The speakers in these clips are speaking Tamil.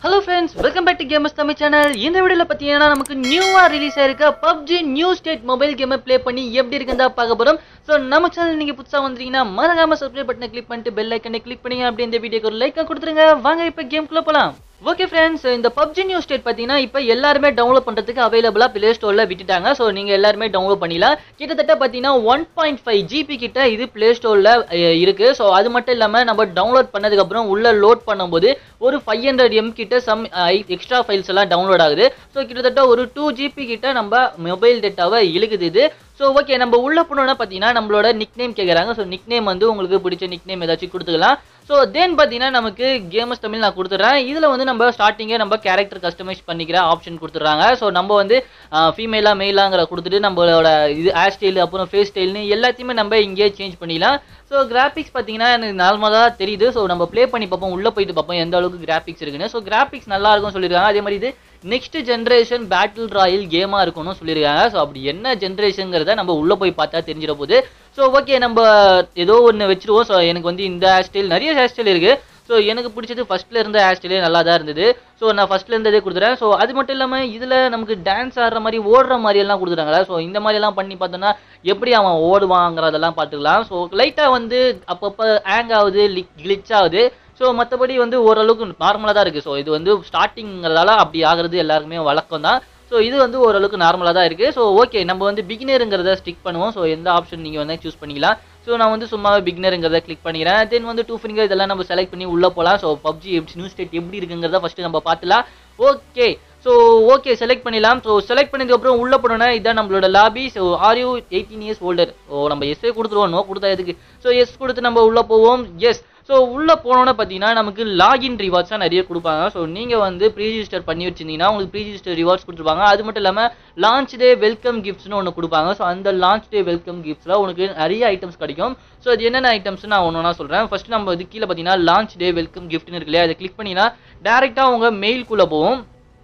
Hello friends welcome back to gamers Tamil channel இந்த வீடியோவில் பார்த்தீங்கன்னா நமக்கு நியூவாக ரிலீஸ் ஆயிருக்க பப்ஜி நியூ ஸ்டேட் மொபைல் கேமை ப்ளே பண்ணி எப்படி இருக்குன்னு தான் பார்க்க போகிறோம் ஸோ நம்ம சேனல் நீங்கள் புதுசாக வந்தீங்கன்னா மறக்காம சப்ஸ்கிரைப் பட்டனை கிளிக் பண்ணிட்டு பெல் ஐக்கனை கிளிக் பண்ணி அப்படி இந்த வீடியோக்கு ஒரு லைக்கை கொடுத்துருங்க வாங்க இப்போ கேம்குள்ளே போகலாம் ஓகே ஃப்ரெண்ட்ஸ் இந்த பப்ஜி நியூ ஸ்டேட் பார்த்தீங்கன்னா இப்போ எல்லாருமே டவுன்லோட் பண்ணுறதுக்கு அவைலபிளாக ப்ளே ஸ்டோரில் விட்டுட்டாங்க ஸோ நீங்கள் எல்லாருமே டவுன்லோட் பண்ணிடலாம் கிட்டத்தட்ட பார்த்தீங்கன்னா ஒன் பாயிண்ட் ஃபைவ் ஜிபி கிட்ட இது ப்ளே ஸ்டோரில் இருக்கு ஸோ அது மட்டும் இல்லாமல் நம்ம டவுன்லோட் பண்ணதுக்கப்புறம் உள்ள லோட் பண்ணும்போது ஒரு ஃபைவ் ஹண்ட்ரட் எம் கிட்ட சம் எக்ஸ்ட்ரா ஃபைல்ஸ் எல்லாம் டவுன்லோட் ஆகுது ஸோ கிட்டத்தட்ட ஒரு டூ ஜிபி கிட்ட நம்ம மொபைல் டேட்டாவை இழுக்குது இது ஸோ ஓகே நம்ம உள்ள போனோம்னா பார்த்தீங்கன்னா நம்மளோட நிக் நேம் கேட்குறாங்க ஸோ நிக் நேம் வந்து உங்களுக்கு பிடிச்ச நிக் நேம் ஏதாச்சும் கொடுத்துக்கலாம் ஸோ தென் பார்த்தீங்கன்னா நமக்கு கேமர்ஸ் தமிழ் நான் கொடுத்துட்றேன் இதில் வந்து நம்ம ஸ்டார்டிங்கே நம்ம கேரக்டர் கஸ்டமைஸ் பண்ணிக்கிற ஆப்ஷன் கொடுத்துட்றாங்க ஸோ நம்ம வந்து ஃபீமேலாக மெயிலாங்கிற கொடுத்துட்டு நம்மளோட இது ஹேர் ஸ்டைல் அப்புறம் ஃபேஸ் ஸ்டைல்னு எல்லாத்தையுமே நம்ம இங்கேயே சேஞ்ச் பண்ணிக்கலாம் ஸோ கிராஃபிக்ஸ் பார்த்தீங்கன்னா எனக்கு நார்மலாக தெரியுது ஸோ நம்ம ப்ளே பண்ணி பார்ப்போம் உள்ளே போயிட்டு பார்ப்போம் எந்த அளவுக்கு கிராஃபிக்ஸ் இருக்குன்னு ஸோ கிராஃபிக்ஸ் நல்லா இருக்கும்னு சொல்லியிருக்காங்க அதே மாதிரி இது நெக்ஸ்ட் ஜென்ரேஷன் பேட்டில் ராயல் கேமாக இருக்கும்னு சொல்லியிருக்காங்க ஸோ அப்படி என்ன ஜென்ரேஷனுங்கிறத நம்ம உள்ளே போய் பார்த்தா தெரிஞ்சிட போகுது ஸோ ஓகே நம்ம ஏதோ ஒன்று வச்சிருவோம் ஸோ எனக்கு வந்து இந்த ஹேர் ஸ்டைல் நிறைய ஹேர் ஸ்டைல் இருக்குது ஸோ எனக்கு பிடிச்சது ஃபர்ஸ்ட்ல இருந்த ஹேர் ஸ்டைலே நல்லா தான் இருந்தது ஸோ நான் ஃபர்ஸ்ட்ல இருந்ததே கொடுத்துறேன் ஸோ அது மட்டும் இல்லாமல் இதில் நமக்கு டான்ஸ் ஆடுற மாதிரி ஓடுற மாதிரி எல்லாம் கொடுத்துட்டாங்களா ஸோ இந்த மாதிரி எல்லாம் பண்ணி பார்த்தோன்னா எப்படி அவன் ஓடுவாங்கிறதெல்லாம் பார்த்துக்கலாம் ஸோ லைட்டாக வந்து அப்பப்போ ஹேங் ஆகுது கிளிச் ஆகுது ஸோ மற்றபடி வந்து ஓரளவுக்கு நார்மலாக தான் இருக்குது ஸோ இது வந்து ஸ்டார்டிங்கிறதால அப்படி ஆகிறது எல்லாருக்குமே வழக்கம் தான் ஸோ இது வந்து ஓரளவுக்கு நார்மலாக தான் இருக்குது ஸோ ஓகே நம்ம வந்து பிகினருங்கிறத ஸ்டிக் பண்ணுவோம் ஸோ எந்த ஆப்ஷன் நீங்கள் வந்து சூஸ் பண்ணிக்கலாம் ஸோ நான் வந்து சும்மாவே பிகினருங்கிறத கிளிக் பண்ணிக்கிறேன் தென் வந்து டூ ஃபிங்கர் இதெல்லாம் நம்ம செலக்ட் பண்ணி உள்ளே போகலாம் ஸோ பப்ஜி நியூ ஸ்டேட் எப்படி இருக்குங்கிறத ஃபஸ்ட்டு நம்ம பார்த்துலாம் ஓகே ஸோ ஓகே செலக்ட் பண்ணிடலாம் ஸோ செலக்ட் பண்ணதுக்கப்புறம் உள்ளே போனோன்னா இதான் நம்மளோட lobby so are you eighteen years older oh நம்ம எஸ்ஸே கொடுத்துருவோம் நோ கொடுத்தா எதுக்கு ஸோ எஸ் கொடுத்து நம்ம உள்ளே போவோம் எஸ் ஸோ உள்ளே போனோன்னு பார்த்தீங்கன்னா நமக்கு லாகின் ரிவார்ட்ஸாக நிறைய கொடுப்பாங்க ஸோ நீங்கள் வந்து ப்ரீ ரிஜிஸ்டர் பண்ணி வச்சிருந்தீங்கன்னா உங்களுக்கு ப்ரீ ரிஜிஸ்டர் ரிவார்ட்ஸ் கொடுத்துருப்பாங்க அது மட்டும் இல்லாமல் லான்ச் டே வெல்கம் கிஃப்ட்ஸ்னு ஒன்று கொடுப்பாங்க ஸோ அந்த லான்ச் டே வெல்கம் கிஃப்ட்ஸில் உனக்கு நிறைய ஐட்டம்ஸ் கிடைக்கும் ஸோ அது என்னென்ன ஐட்டம்ஸ் நான் ஒன்று ஒன்றா சொல்கிறேன் ஃபஸ்ட்டு நம்ம இது கீழே பார்த்தீங்கன்னா லான்ச் டே வெல்கம் கிஃப்ட்னு இருக்கு இல்லையா அதை கிளிக் பண்ணினா டேரெக்டாக உங்கள் மெயில்குள்ளே போவோம்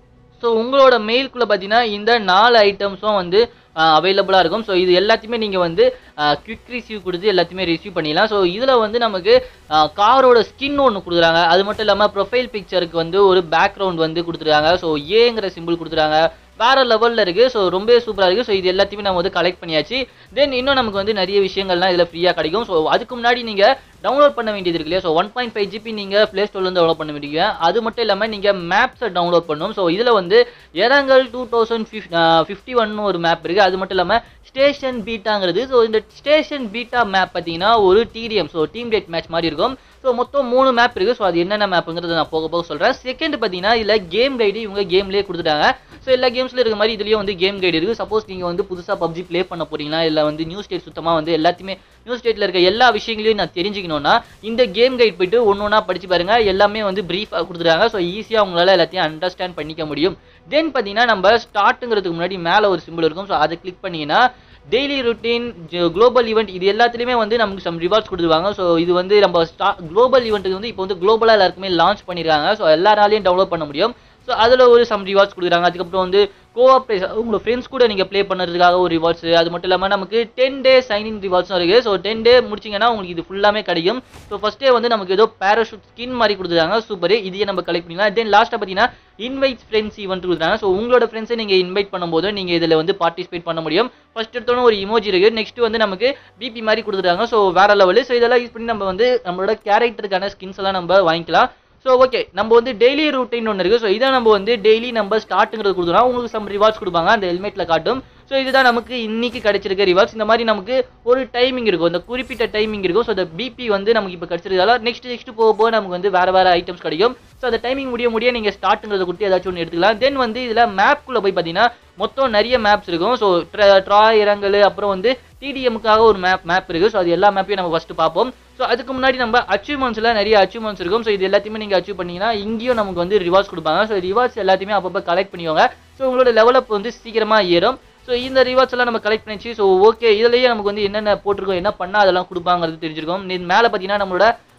ஸோ உங்களோட மெயிலுக்குள்ளே பார்த்தீங்கன்னா இந்த நாலு ஐட்டம்ஸும் வந்து அவைலபிளாக இருக்கும் ஸோ இது எல்லாத்தையுமே நீங்கள் வந்து குவிக் ரிசீவ் கொடுத்து எல்லாத்தையுமே ரிசீவ் பண்ணிடலாம் ஸோ இதில் வந்து நமக்கு காரோட ஸ்கின் ஒன்று கொடுக்குறாங்க அது மட்டும் இல்லாமல் ப்ரொஃபைல் பிக்சருக்கு வந்து ஒரு பேக்ரவுண்ட் வந்து கொடுத்துருக்காங்க ஸோ ஏங்கிற சிம்பிள் கொடுத்துருக்காங்க வேற லெவலில் இருக்குது ஸோ ரொம்ப சூப்பராக இருக்குது ஸோ இது எல்லாத்தையுமே நம்ம வந்து கலெக்ட் பண்ணியாச்சு தென் இன்னும் நமக்கு வந்து நிறைய விஷயங்கள்லாம் இதில் ஃப்ரீயாக கிடைக்கும் ஸோ அதுக்கு முன்னாடி நீங்கள் டவுன்லோட் பண்ண வேண்டியது இருக்கு இல்லையா so one point five GB நீங்கள் ப்ளே ஸ்டோர்லேருந்து டவுன்லோட் பண்ண வேண்டிய அது மட்டும் இல்லாமல் நீங்கள் மேப்ஸை டவுன்லோட் பண்ணணும் ஸோ இதில் வந்து எரங்கல் டூ தௌசண்ட் ஃபிஃப் ஃபிஃப்டி ஒன்னு ஒரு மேப் இருக்குது அது மட்டும் இல்லாமல் ஸ்டேஷன் பீட்டாங்கிறது ஸோ இந்த ஸ்டேஷன் பீட்டா மேப் பார்த்தீங்கன்னா ஒரு TDM so team death match மாதிரி இருக்கும் ஸோ மொத்தம் மூணு மேப் இருக்குது ஸோ அது என்னென்ன மேப்புங்கிறது நான் போக போக சொல்கிறேன் செகண்ட் பார்த்தீங்கன்னா இதில் கேம் கைடு இவங்க கேம்லேயே கொடுத்துட்டாங்க ஸோ எல்லா கேம்ஸில் இருக்க மாதிரி இதுலேயும் வந்து கேம் கைடு இருக்குது சப்போஸ் நீங்கள் வந்து புதுசாக பப்ஜி ப்ளே பண்ண போறீங்களா இல்லை வந்து நியூ ஸ்டேட் சுத்தமாக வந்து எல்லாத்தையுமே நியூ ஸ்டேட்டில் இருக்க எல்லா விஷயங்களையும் நான் தெரிஞ்சுக்கணும்னா இந்த கேம் கைட் போயிட்டு ஒன்று ஒன்றா படிச்சு பாருங்க எல்லாமே வந்து ப்ரீஃபாக கொடுத்துருக்காங்க ஸோ ஈஸியாக உங்களால் எல்லாத்தையும் அண்டர்ஸ்டாண்ட் பண்ணிக்க முடியும் தென் பார்த்தீங்கன்னா நம்ம ஸ்டார்ட்டுங்கிறதுக்கு முன்னாடி மேலே ஒரு சிம்பிள் இருக்கும் ஸோ அதை கிளிக் பண்ணிங்கன்னா டெய்லி ருட்டீன் குளோபல் ஈவெண்ட் இது எல்லாத்துலேயுமே வந்து நமக்கு சம் ரிவார்ட்ஸ் கொடுத்துருவாங்க ஸோ இது வந்து நம்ம ஸ்டா குளோபல் ஈவெண்ட்டுக்கு வந்து இப்போ வந்து குளோபலாக எல்லாருக்குமே லான்ச் பண்ணியிருக்காங்க ஸோ எல்லாராலையும் டவுன்லோட் பண்ண முடியும் ஸோ அதில் ஒரு சம் ரிவார்ட்ஸ் கொடுக்குறாங்க அதுக்கப்புறம் வந்து கோஆப்ரேஸ் உங்களோட ஃப்ரெண்ட்ஸ் கூட நீங்கள் ப்ளே பண்ணுறதுக்காக ஒரு ரிவார்ட்ஸ் அது மட்டும் இல்லாமல் நமக்கு டென் டே சைனிங் ரிவார்ட்ஸும் இருக்குது ஸோ டென் டே முடிச்சிங்கன்னா உங்களுக்கு இது ஃபுல்லாமே கிடைக்கும் ஸோ ஃபஸ்ட் டே வந்து நமக்கு ஏதோ பேராஷூட் ஸ்கின் மாதிரி கொடுத்துருக்காங்க சூப்பர் இதையே நம்ம கலெக்ட் பண்ணிக்கலாம் தென் லாஸ்ட்டாக பார்த்தீங்கன்னா இன்வைட் ஃப்ரெண்ட்ஸ் ஈவெண்ட் கொடுக்குறாங்க ஸோ உங்களோட ஃப்ரெண்ட்ஸை நீங்கள் இன்வைட் பண்ணும்போது நீங்கள் இதில் வந்து பார்ட்டிசிபேட் பண்ண முடியும் ஃபர்ஸ்ட் எடுத்தோன்னே ஒரு இமோஜி இருக்குது நெக்ஸ்ட் வந்து நமக்கு பிபி மாதிரி கொடுத்துருக்காங்க ஸோ வேற லெவலு ஸோ இதெல்லாம் யூஸ் பண்ணி நம்ம வந்து நம்மளோட கேரக்டருக்கான ஸ்கின்ஸ் எல்லாம் நம்ம வாங்கிக்கலாம் ஸோ ஓகே நம்ம வந்து டெய்லி ரூட்டின் ஒன்று இருக்குது ஸோ இதை நம்ம வந்து டெய்லி நம்ம ஸ்டார்ட்டுங்கிறது கொடுத்துருவோம் உங்களுக்கு சம் ரிவார்ட்ஸ் கொடுப்பாங்க அந்த ஹெல்மெட்டில் காட்டும் ஸோ இதுதான் நமக்கு இன்னைக்கு கிடைச்சிருக்க ரிவார்ட்ஸ் இந்த மாதிரி நமக்கு ஒரு டைமிங் இருக்கும் இந்த குறிப்பிட்ட டைமிங் இருக்கும் ஸோ அந்த பிபி வந்து நமக்கு இப்போ கிடைச்சிருக்கால நெக்ஸ்ட் நெக்ஸ்ட் போக போக நமக்கு வந்து வேறு வேறு ஐட்டம்ஸ் கிடைக்கும் ஸோ அந்த டைமிங் முடிய முடிய நீங்கள் ஸ்டார்ட்டுங்கிறத கொடுத்து ஏதாச்சும் ஒன்று எடுத்துக்கலாம் தென் வந்து இதில் மேப்குள்ளே போய் பார்த்தீங்கன்னா மொத்தம் நிறைய மேப்ஸ் இருக்கும் ஸோ ட்ரா இரங்கல் அப்புறம் வந்து டிடிஎம்முக்காக ஒரு மேப் மேப் இருக்குது ஸோ அது எல்லா மேப்பையும் நம்ம ஃபஸ்ட்டு பார்ப்போம் ஸோ அதுக்கு முன்னாடி நம்ம அச்சீவ்மெண்ட்ஸில் நிறைய அச்சீவ்மெண்ட்ஸ் இருக்கும் ஸோ இது எல்லாத்தையுமே நீங்கள் அச்சீவ் பண்ணீங்கன்னா இங்கேயும் நமக்கு வந்து ரிவார்ட்ஸ் கொடுப்பாங்க ஸோ ரிவார்ட்ஸ் எல்லாத்தையுமே அப்பப்போ கலெக்ட் பண்ணிக்கோங்க ஸோ உங்களோட லெவலப் வந்து சீக்கிரமாக ஏறும் ஸோ இந்த ரிவார்ட்ஸ் எல்லாம் நம்ம கலெக்ட் பண்ணிச்சு ஸோ ஓகே இதுலேயே நமக்கு வந்து என்னென்ன போட்டிருக்கோம் என்ன பண்ணால் அதெல்லாம் கொடுப்பாங்கிறது தெரிஞ்சிருக்கும் மேலே பார்த்தீங்கன்னா நம்மளோட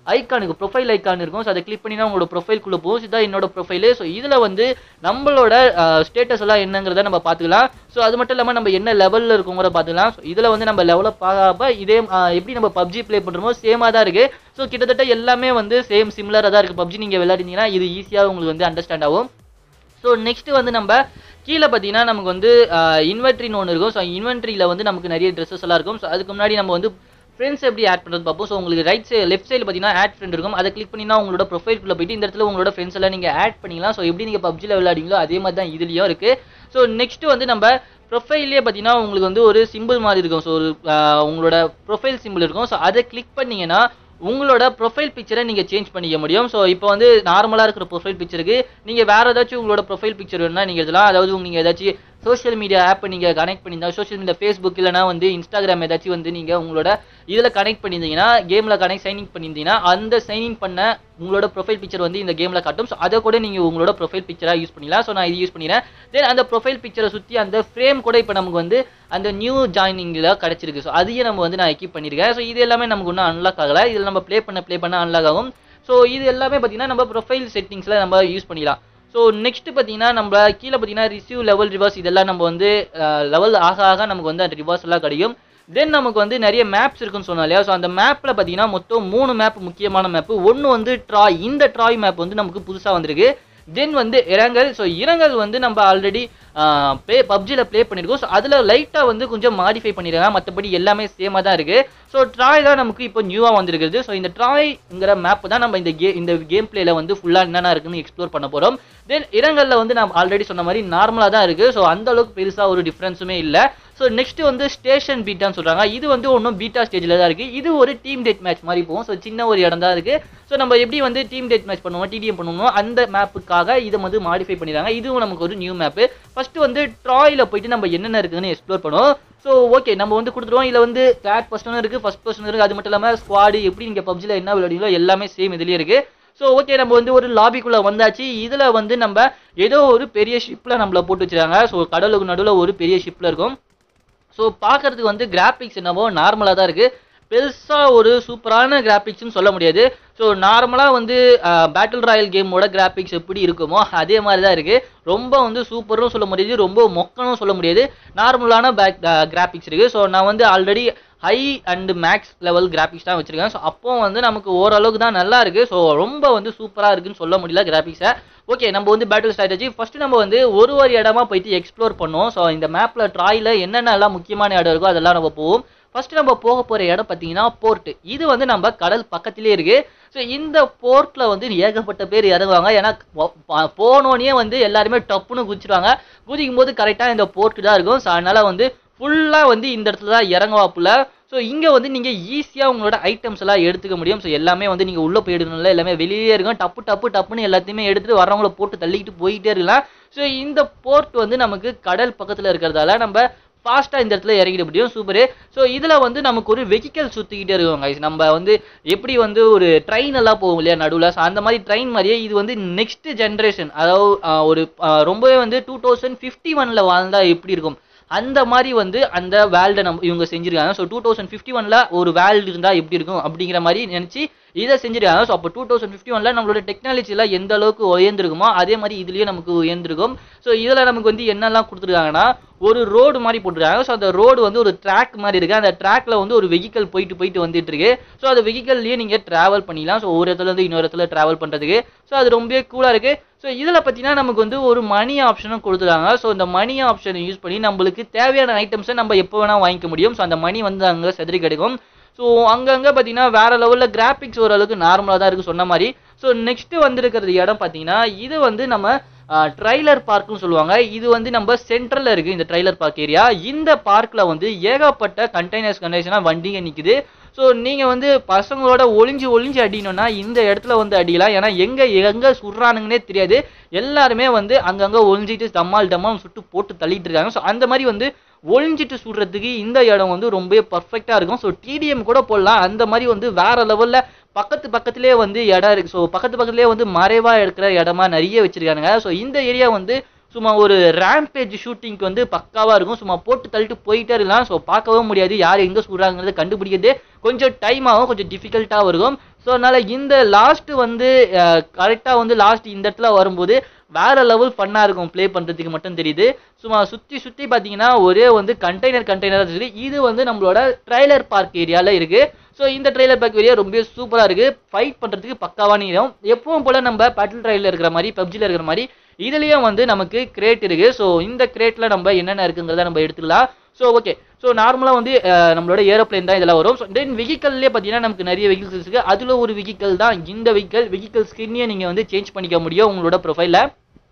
ஐக்கானுக்கு ப்ரொஃபைல் ஐக்கான் இருக்கும் ஸோ அதை கிளிக் பண்ணினா உங்களோட ப்ரொஃபைல்குள்ளே போகும் இதான் என்னோட ப்ரொஃபைலு ஸோ இதில் வந்து நம்மளோட ஸ்டேட்டஸ் எல்லாம் என்னங்கிறத நம்ம பார்த்துக்கலாம் ஸோ அது மட்டும் இல்லாமல் நம்ம என்ன லெவலில் இருக்கோங்கிற பார்த்துக்கலாம் ஸோ இதில் வந்து நம்ம லெவலை பார்க்காம இதே ஆஹ் எப்படி நம்ம பப்ஜி ப்ளே பண்ணுறோமோ சேமாக தான் இருக்குது ஸோ கிட்டத்தட்ட எல்லாமே வந்து சேம் சிமிலராக தான் இருக்குது பப்ஜி நீங்கள் விளையாடினீங்கன்னா இது ஈஸியாக உங்களுக்கு வந்து அண்டர்ஸ்டாண்ட் ஆகும் ஸோ நெக்ஸ்ட் வந்து நம்ம கீழே பார்த்தீங்கன்னா நமக்கு வந்து இன்வென்ட்ரின்னு ஒன்று இருக்கும் ஸோ இன்வென்ட்ரியில் வந்து நமக்கு நிறைய ட்ரெஸ்ஸஸ் எல்லாம் இருக்கும் ஸோ அதுக்கு முன்னாடி நம்ம வந்து ஃப்ரெண்ட்ஸ் எப்படி ஆட் பண்ணுறது பார்ப்போம் ஸோ உங்களுக்கு ரைட் சைடு லெஃப்ட் சைடில் பார்த்தீங்கன்னா ஆட் ஃப்ரெண்ட் இருக்கும் அதை கிளிக் பண்ணினா உங்களோட ப்ரொஃபைல்குள்ளே போயிட்டு இந்த இடத்துல உங்களோட ஃப்ரெண்ட்ஸ் எல்லாம் நீங்கள் ஆட் பண்ணிக்கலாம் ஸோ எப்படி நீங்கள் பப்ஜியில் விளையாடிங்களோ அதே மாதிரி தான் இதுலேயும் இருக்குது ஸோ நெக்ஸ்ட் வந்து நம்ம ப்ரொஃபைல்லே பார்த்தீங்கன்னா உங்களுக்கு வந்து ஒரு சிம்பிள் மாதிரி இருக்கும் ஸோ ஒரு ஆஹ், உங்களோட ப்ரொஃபைல் சிம்பிள் இருக்கும் ஸோ அதை கிளிக் பண்ணீங்கன்னா உங்களோட ப்ரொஃபைல் பிக்சரை நீங்கள் சேஞ்ச் பண்ணிக்க முடியும் ஸோ இப்போ வந்து நார்மலாக இருக்கிற ப்ரொஃபைல் பிக்சருக்கு நீங்கள் வேறு ஏதாச்சும் உங்களோட ப்ரொஃபைல் பிக்சர் வேணும்னா நீங்கள் இதெல்லாம் அதாவது நீங்கள் ஏதாச்சும் சோஷியல் மீடியா ஆப்பை நீங்கள் கனெக்ட் பண்ணியிருந்தா சோஷியல் மீடியா ஃபேஸ்புக் இல்லைனா வந்து இன்ஸ்டாகிராம் ஏதாச்சும் வந்து நீங்கள் உங்களோட இதில் கனெக்ட் பண்ணியிருந்தீங்கன்னா கேமில் கனெக்ட் சைன்இன் பண்ணியிருந்தீங்கன்னா அந்த சைன்இன் பண்ண உங்களோட ப்ரொஃபைல் பிக்சர் வந்து இந்த கேமில் காட்டும் ஸோ அதை கூட நீங்கள் உங்களோட ப்ரொஃபைல் பிக்சராக யூஸ் பண்ணிக்கலாம் ஸோ நான் இது யூஸ் பண்ணிக்கிறேன் தென் அந்த ப்ரொஃபைல் பிக்சரை சுற்றி அந்த ஃப்ரேம் கூட இப்போ நமக்கு வந்து அந்த நியூ ஜாயினிங்கில் கிடச்சிருக்கு ஸோ அதையே நம்ம வந்து நான் எக்யூப் பண்ணியிருக்கேன் ஸோ இது எல்லாமே நமக்கு இன்னும் அன்லாக் ஆகலை இதில் நம்ம ப்ளே பண்ண ப்ளே பண்ண அன்லாக் ஆகும் ஸோ இது எல்லாமே பார்த்தீங்கன்னா நம்ம ப்ரொஃபைல் செட்டிங்ஸில் நம்ம யூஸ் பண்ணிக்கலாம் ஸோ நெக்ஸ்ட் பார்த்தீங்கன்னா நம்ம கீழே பார்த்தீங்கன்னா ரிசீவ் லெவல் ரிவர்ஸ் இதெல்லாம் நம்ம வந்து லெவல் ஆக ஆக நமக்கு வந்து அந்த ரிவர்ஸ் எல்லாம் கிடைக்கும் தென் நமக்கு வந்து நிறைய மேப்ஸ் இருக்குன்னு சொன்னா இல்லையா ஸோ அந்த மேப்பில் பார்த்தீங்கன்னா மொத்தம் மூணு மேப் முக்கியமான மேப்பு ஒன்று வந்து ட்ராய் இந்த ட்ராய் மேப் வந்து நமக்கு புதுசாக வந்திருக்கு தென் வந்து இரங்கல் ஸோ இரங்கல் வந்து நம்ம ஆல்ரெடி ப்ளே பப்ஜியில் ப்ளே பண்ணியிருக்கோம் ஸோ அதில் லைட்டாக வந்து கொஞ்சம் மாடிஃபை பண்ணியிருக்காங்க மற்றபடி எல்லாமே சேமாக தான் இருக்குது ஸோ ட்ராய் தான் நமக்கு இப்போ நியூவாக வந்திருக்குது ஸோ இந்த ட்ராய்ங்கிற மேப் தான் நம்ம இந்த கே இந்த கேம் பிளேல வந்து ஃபுல்லாக என்னென்ன இருக்குன்னு எக்ஸ்ப்ளோர் பண்ண போகிறோம் தென் இரங்கலில் வந்து நான் ஆல்ரெடி சொன்ன மாதிரி நார்மலாக தான் இருக்குது ஸோ அந்த அளவுக்கு பெருசாக ஒரு டிஃப்ரென்ஸுமே இல்லை ஸோ நெக்ஸ்ட் வந்து ஸ்டேஷன் பீட்டான்னு சொல்கிறாங்க இது வந்து ஒன்றும் பீட்டா ஸ்டேஜில் தான் இருக்குது இது ஒரு டீம் டேட் மேட்ச் மாதிரி போகும் ஸோ சின்ன ஒரு இடம் தான் இருக்குது ஸோ நம்ம எப்படி வந்து டீம் டேட் மேட்ச் பண்ணுவோம் டிடிஎம் பண்ணுவோமோ அந்த மேப்புக்காக இதை வந்து மாடிஃபை பண்ணிடுறாங்க இதுவும் நமக்கு ஒரு நியூ மேப்பு ஃபர்ஸ்ட் வந்து ட்ராயில் போயிட்டு நம்ம என்னென்ன இருக்குதுன்னு எக்ஸ்ப்ளோர் பண்ணுவோம் ஸோ ஓகே நம்ம வந்து கொடுத்துருவோம் இதில் வந்து தேர்ட் பர்சனும் இருக்குது ஃபர்ஸ்ட் பர்சன் இருக்குது அது மட்டும் இல்லாமல் ஸ்குவாடு எப்படி நீங்கள் பப்ஜியில் என்ன விளையாடுங்களோ எல்லாமே சேம் இதுலேயே இருக்குது ஸோ ஓகே நம்ம வந்து ஒரு லாபிக்குள்ளே வந்தாச்சு இதில் வந்து நம்ம ஏதோ ஒரு பெரிய ஷிப்பில் நம்மளை போட்டு வச்சிருக்காங்க ஸோ கடலுக்கு நடுவில் ஒரு பெரிய ஷிப்பில் இருக்கும் ஸோ பார்க்கறதுக்கு வந்து கிராஃபிக்ஸ் என்னவோ நார்மலாக தான் இருக்குது பெருசாக ஒரு சூப்பரான கிராஃபிக்ஸ்னு சொல்ல முடியாது ஸோ நார்மலாக வந்து பேட்டில் ராயல் கேமோட கிராஃபிக்ஸ் எப்படி இருக்குமோ அதே மாதிரி தான் இருக்குது ரொம்ப வந்து சூப்பரும் சொல்ல முடியாது ரொம்ப மொக்கனும் சொல்ல முடியாது நார்மலான பேக் கிராஃபிக்ஸ் இருக்குது ஸோ நான் வந்து already high and max level graphics தான் வச்சிருக்கேன் ஸோ அப்போ வந்து நமக்கு ஓரளவுக்கு தான் நல்லா இருக்கு ஸோ ரொம்ப வந்து சூப்பராக இருக்குன்னு சொல்ல முடியல கிராஃபிக்ஸை ஓகே நம்ம வந்து பேட்டில் ஸ்ட்ராட்டஜி ஃபர்ஸ்ட் நம்ம வந்து ஒரு ஒரு இடமா போயிட்டு எக்ஸ்ப்ளோர் பண்ணோம் ஸோ இந்த மேப்பில் ட்ராயில் என்னென்னலாம் முக்கியமான இடம் இருக்கோ அதெல்லாம் நம்ம போவோம் ஃபர்ஸ்ட் நம்ம போக போகிற இடம் பார்த்தீங்கன்னா போர்ட் இது வந்து நம்ம கடல் பக்கத்திலே இருக்கு ஸோ இந்த போர்ட்டில் வந்து ஏகப்பட்ட பேர் இறங்குவாங்க ஏன்னா போ- ப- போனோடனே வந்து எல்லாருமே டப்புன்னு குதிச்சிருவாங்க குதிக்கும் போது கரெக்டாக இந்த போர்ட்டு தான் இருக்கும் ஸோ அதனால வந்து ஃபுல்லாக வந்து இந்த இடத்துல தான் இறங்குவாப்புல ஸோ இங்கே வந்து நீங்கள் ஈஸியாக உங்களோட ஐட்டம்ஸ் எல்லாம் எடுத்துக்க முடியும் ஸோ எல்லாமே வந்து நீங்கள் உள்ளே போயிடணும்ல எல்லாமே வெளியே இருக்கும் டப்பு டப்பு டப்புன்னு எல்லாத்தையுமே எடுத்துட்டு வரவங்கள போட்டு தள்ளிக்கிட்டு போயிட்டே இருக்கலாம் ஸோ இந்த போர்ட் வந்து நமக்கு கடல் பக்கத்தில் இருக்கிறதால நம்ம ஃபாஸ்ட்டாக இந்த இடத்துல இறங்கிட முடியும் சூப்பரு ஸோ இதில் வந்து நமக்கு ஒரு வெஹிக்கல் சுற்றிக்கிட்டே இருக்கும் guys நம்ம வந்து எப்படி வந்து ஒரு ட்ரெயின் எல்லாம் போகும் இல்லையா நடுவில் ஸோ அந்த மாதிரி ட்ரெயின் மாதிரியே இது வந்து நெக்ஸ்ட் ஜென்ரேஷன் அதாவது ஆஹ், ஒரு ஆஹ், ரொம்பவே வந்து டூ தௌசண்ட் ஃபிஃப்டி ஒனில் வாழ்ந்தா எப்படி இருக்கும் அந்த மாதிரி வந்து அந்த வேல்டை நம்ம இவங்க செஞ்சிருக்காங்க ஸோ டூ தௌசண்ட் ஃபிஃப்டி ஒனில் ஒரு வேல்டு இருந்தால் எப்படி இருக்கும் அப்படிங்கிற மாதிரி நினச்சி இதை செஞ்சிருக்காங்க ஸோ அப்போ டூ தௌசண்ட் ஃபிஃப்டி ஒனில் நம்மளோட டெக்னாலஜிலாம் எந்த அளவுக்கு உயர்ந்திருக்குமோ அதே மாதிரி இதுலேயும் நமக்கு உயர்ந்திருக்கும் ஸோ இதில் நமக்கு வந்து என்னெல்லாம் கொடுத்துருக்காங்கன்னா ஒரு ரோடு மாதிரி போட்டிருக்காங்க ஸோ அந்த ரோடு வந்து ஒரு ட்ராக் மாதிரி இருக்கு அந்த ட்ராக்ல வந்து ஒரு வெஹிக்கல் போயிட்டு போயிட்டு வந்துட்டு இருக்கு ஸோ அந்த வெஹிக்கல்லையே நீங்கள் ட்ராவல் பண்ணிக்கலாம் ஸோ ஒரு இடத்துல இருந்து இன்னொரு இடத்துல ட்ராவல் பண்ணுறதுக்கு ஸோ அது ரொம்பவே கூலாக இருக்கு ஸோ இதில் பார்த்தீங்கன்னா நமக்கு வந்து ஒரு மணி ஆப்ஷனும் கொடுத்துருக்காங்க ஸோ இந்த மணி ஆப்ஷனை யூஸ் பண்ணி நம்மளுக்கு தேவையான ஐட்டம்ஸை நம்ம எப்போ வேணால் வாங்கிக்க முடியும் ஸோ அந்த மணி வந்து அங்கே செதறி கிடைக்கும் ஸோ அங்கங்கே பார்த்தீங்கன்னா வேற லெவலில் கிராஃபிக்ஸ் ஓரளவுக்கு நார்மலாக தான் இருக்குது சொன்ன மாதிரி ஸோ நெக்ஸ்ட்டு வந்திருக்கிறது இடம் பார்த்தீங்கன்னா இது வந்து நம்ம ட்ரைலர் பார்க்னு சொல்லுவாங்க இது வந்து நம்ம சென்ட்ரலில் இருக்குது இந்த ட்ரைலர் பார்க் ஏரியா இந்த பார்க்கில் வந்து ஏகப்பட்ட கண்டெய்னர்ஸ் கண்டெய்னர்ஸ்லாம் வண்டிங்க நிற்குது ஸோ நீங்கள் வந்து பசங்களோட ஒளிஞ்சு ஒளிஞ்சு அடிக்கணும்னா இந்த இடத்துல வந்து அடிக்கலாம் ஏன்னா எங்கே எங்கே சுடுறானுங்கன்னே தெரியாது எல்லாருமே வந்து அங்கங்கே ஒளிஞ்சிட்டு தம்மால் டம்மால் சுட்டு போட்டு தள்ளிட்டு இருக்காங்க ஸோ அந்த மாதிரி வந்து ஒளிஞ்சிட்டு சுடுறதுக்கு இந்த இடம் வந்து ரொம்பவே பர்ஃபெக்டாக இருக்கும் ஸோ டிடிஎம் கூட போடலாம் அந்த மாதிரி வந்து வேற லெவலில் பக்கத்து பக்கத்துலேயே வந்து இடம் இருக்கு ஸோ பக்கத்து பக்கத்துலேயே வந்து மறைவாக இருக்கிற இடமா நிறைய வச்சிருக்கானுங்க ஸோ இந்த ஏரியா வந்து சும்மா ஒரு ரேம்பேஜ் ஷூட்டிங்க்கு வந்து பக்காவாக இருக்கும் சும்மா போட்டு தள்ளிட்டு போயிட்டே இருக்கலாம் ஸோ பார்க்கவும் முடியாது யார் எங்கே சுடுறாங்கிறத கண்டுபிடிக்கிறது கொஞ்சம் டைம் ஆகும் கொஞ்சம் டிஃபிகல்ட்டாக இருக்கும் ஸோ அதனால இந்த லாஸ்ட் வந்து கரெக்டாக வந்து லாஸ்ட் இந்த இடத்துல வரும்போது வேற லெவல் ஃபன்னாக இருக்கும் ப்ளே பண்ணுறதுக்கு மட்டும் தெரியுது சும்மா சுற்றி சுற்றி பார்த்தீங்கன்னா ஒரே வந்து கண்டெய்னர் கண்டெய்னராக இருக்குது இது வந்து நம்மளோட ட்ரைலர் பார்க் ஏரியாவில் இருக்குது ஸோ இந்த ட்ரெய்லர் பார்க் ஏரியா ரொம்ப சூப்பராக இருக்குது ஃபைட் பண்ணுறதுக்கு பக்காவான இடம் எப்பவும் போல் நம்ம பேட்டில் ட்ரைலில் இருக்கிற மாதிரி பப்ஜியில் இருக்கிற மாதிரி இதுலேயும் வந்து நமக்கு கிரேட் இருக்குது ஸோ இந்த கிரேட்டில் நம்ம என்னென்ன இருக்குங்கிறத நம்ம எடுத்துக்கலாம் ஸோ ஓகே ஸோ நார்மலாக வந்து அஹ், நம்மளோட ஏரோப்ளேன் தான் இதெல்லாம் வரும் ஸோ தென் வெஹிக்கல்லே பார்த்தீங்கன்னா நமக்கு நிறைய வெஹிக்கல்ஸ் இருக்குது அதில் ஒரு வெஹிக்கல் தான் இந்த வெஹிக்கல் வெஹிக்கல் ஸ்கின்னையே நீங்கள் வந்து சேஞ்ச் பண்ணிக்க முடியும் உங்களோட ப்ரொஃபைலில்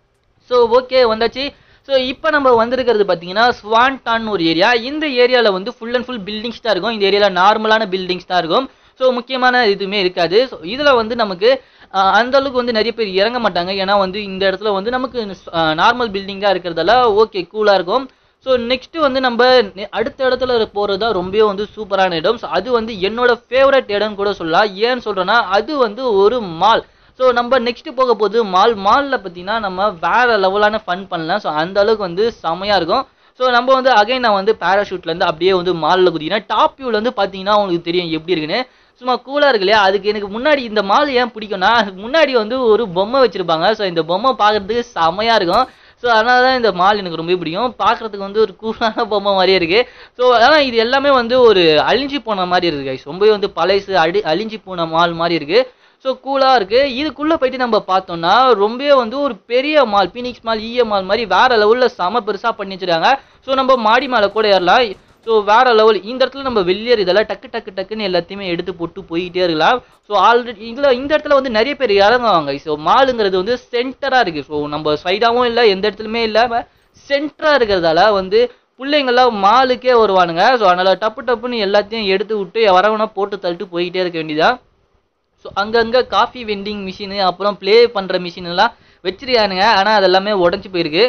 ஸோ ஓகே வந்தாச்சு ஸோ இப்போ நம்ம வந்திருக்கிறது பார்த்தீங்கன்னா ஸ்வான்டான் ஒரு ஏரியா இந்த ஏரியாவில் வந்து ஃபுல் அண்ட் ஃபுல் பில்டிங்ஸ் தான் இருக்கும் இந்த ஏரியாவில் நார்மலான பில்டிங்ஸ் தான் இருக்கும் ஸோ முக்கியமான எதுவுமே இருக்காது ஸோ இதில் வந்து நமக்கு ஆஹ், அந்த அளவுக்கு வந்து நிறைய பேர் இறங்க மாட்டாங்க ஏன்னா வந்து இந்த இடத்துல வந்து நமக்கு நார்மல் பில்டிங் தான் இருக்கிறதால ஓகே கூலாக இருக்கும் ஸோ நெக்ஸ்ட் வந்து நம்ம நெ- அடுத்த இடத்துல போகிறது தான் ரொம்பவே வந்து சூப்பரான இடம் ஸோ அது வந்து என்னோட ஃபேவரட் இடம் கூட சொல்லலாம் ஏன்னு சொல்கிறேன்னா அது வந்து ஒரு மால் ஸோ நம்ம நெக்ஸ்ட் போக போது மால் மாலில் பார்த்தீங்கன்னா நம்ம வேற லெவலான ஃபன் பண்ணலாம் ஸோ அந்த அளவுக்கு வந்து செமையாக இருக்கும் ஸோ நம்ம வந்து அகைன் நான் வந்து பேராஷூட்லேருந்து அப்படியே வந்து மாலில் குதிக்கிறேன் டாப் வியூவில் வந்து பார்த்தீங்கன்னா உங்களுக்கு தெரியும் எப்படி இருக்குன்னு சும்மா கூலாக இருக்கு இல்லையா அதுக்கு எனக்கு முன்னாடி இந்த மால் ஏன் பிடிக்கும்னா அதுக்கு முன்னாடி வந்து ஒரு பொம்மை வச்சுருப்பாங்க ஸோ இந்த பொம்மை பார்க்குறதுக்கு செமையாக இருக்கும் ஸோ அதனால தான் இந்த மால் எனக்கு ரொம்ப பிடிக்கும் பார்க்குறதுக்கு வந்து ஒரு கூலான பொம்மை மாதிரியே இருக்குது ஸோ ஆனால் இது எல்லாமே வந்து ஒரு அழிஞ்சு போன மாதிரி இருக்குது guys. ரொம்பவே வந்து பழசு அடி அழிஞ்சு போன மால் மாதிரி இருக்குது ஸோ கூலாக இருக்குது இதுக்குள்ளே போயிட்டு நம்ம பார்த்தோம்னா ரொம்பவே வந்து ஒரு பெரிய mall Phoenix mall EA mall மாதிரி வேற லெவலில் செம பெருசாக பண்ணி வச்சிருக்காங்க ஸோ நம்ம மாடி மேலே கூட ஏறலாம் ஸோ வேற லெவல் இந்த இடத்துல நம்ம வெளியேற இதெல்லாம் டக்கு டக்கு டக்குன்னு எல்லாத்தையுமே எடுத்து போட்டு போயிட்டே இருக்கலாம் ஸோ ஆல்ரெடி இதில் இந்த இடத்துல வந்து நிறைய பேர் இறங்குவாங்க ஸோ மாலுங்கிறது வந்து சென்டராக இருக்குது ஸோ நம்ம சைடாகவும் இல்லை எந்த இடத்துலையுமே இல்லை சென்டராக இருக்கிறதால வந்து பிள்ளைங்கள்லாம் மாலுக்கே வருவானுங்க ஸோ அதனால் டப்பு டப்புன்னு எல்லாத்தையும் எடுத்து விட்டு வரவனா போட்டு தள்ளிட்டு போயிட்டே இருக்க வேண்டியதான் ஸோ அங்கங்கே காஃபி வெண்டிங் மிஷினு அப்புறம் ப்ளே பண்ணுற மிஷின் எல்லாம் வச்சிருக்கானுங்க ஆனால் அதெல்லாமே உடஞ்சி போயிருக்கு